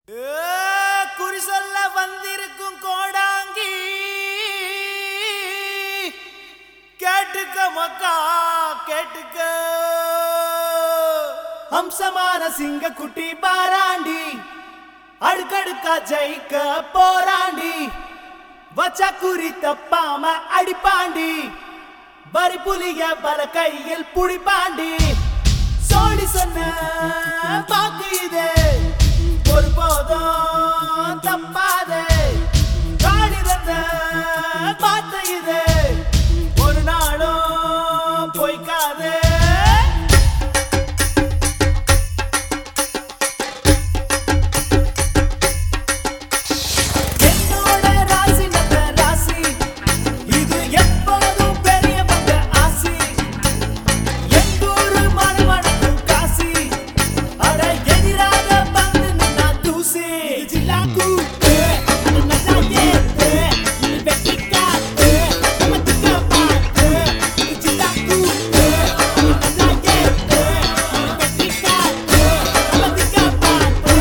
குறி சொல்ல வந்திருக்கும் கோடாங்கி கேட்டுக்க மக்கா கேட்டுக்க அம்சமான சிங்க குட்டி பாராண்டி அடுக்கடுக்கா ஜெயிக்க போராண்டி வச்சா குறி தப்பாம அடிப்பாண்டி வரி புலிய பல கையில் புடிப்பாண்டி சோடி சொன்ன பாக்கு இது ஒரு போதும் தப்பாதே காடி தந்த பார்த்த இது ஒரு நாளும் பொய்க்காதே என்னோட ராசி நல்ல ராசி இது எப்போதும் பெரியவங்க ஆசி எங்கூரு மணமணக்கும் காசி அட எதிராக வந்து நின்னா தூசி இது ஜில்லா கூத்து அது நல்லா ஏத்து இது வெட்டி காத்து நம்ம திக்க பார்த்து இது ஜில்லா கூத்து அது நல்லா ஏத்து இது வெட்டி காத்து நம்ம திக்க பார்த்து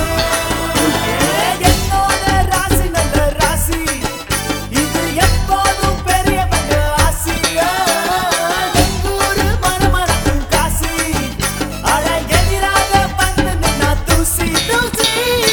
என்னோட ராசி நல்ல ராசி இது எப்போதும் பெரியவங்க ஆசி எங்கூரு மணமணக்கும் காசி அட எதிராக வந்து நின்னா தூசி தூசி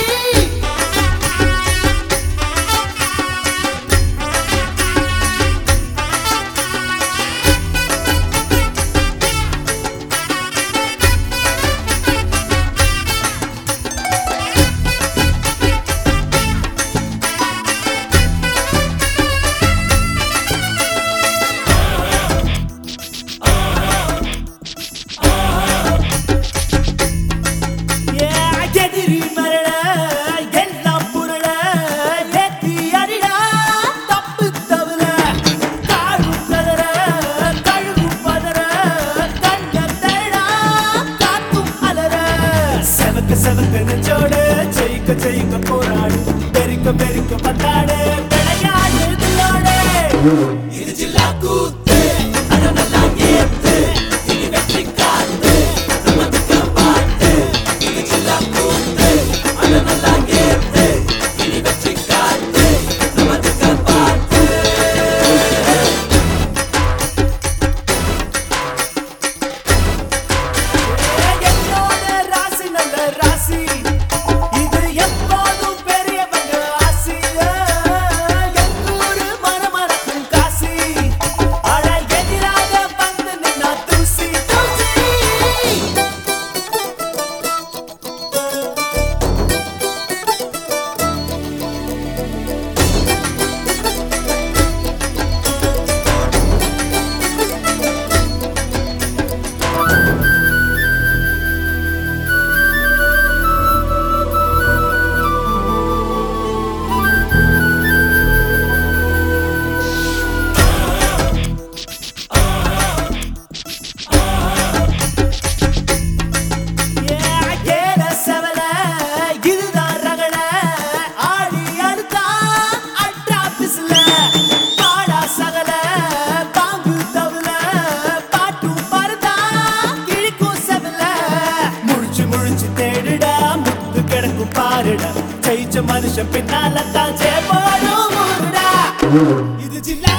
எதிரி மரட எல்லாம் புரள ஏத்தி அடிடா தப்பு தவிர காடும் கதற கழுவும் பதற கண்ட தழா காத்தும் அலற செவக்க செவக்க நெஞ்சோடு ஜெயிக்க ஜெயிக்க போராடு பெருக்க பெருக்க பத்தாடு விளையாடு தில்லாடு இது ஜில்லா கூத்து அட நல்லா ஏத்து இது வெற்றி காத்து நம்ம திக்க பார்த்து இது ஜில்லா கூத்து அட நல்லா ஏத்து இது வெற்றி காத்து நம்ம திக்க பார்த்து என்னோட ராசி நல்ல ராசி இது எப்போதும் பெரியவங்க ஆசி எங்கூரு மனமறக்கும் காசி அட எதிராக வந்து நின்னா தூசி தூசி ஏல செவல இதுதான் ரகள ஆடி அடுத்தா அட்ரா பிஸ்ல பாடா சகல பாம்பு தவுல பாட்டும் பரதா கிழிக்கும் செவல முழிச்சு முழிச்சு தேடுடா முத்து கிடக்கும் பாருடா ஜெயிச்ச மனுஷன் பின்னால தான் ஜெயப்பாடும் ஊருடா இது ஜில்லா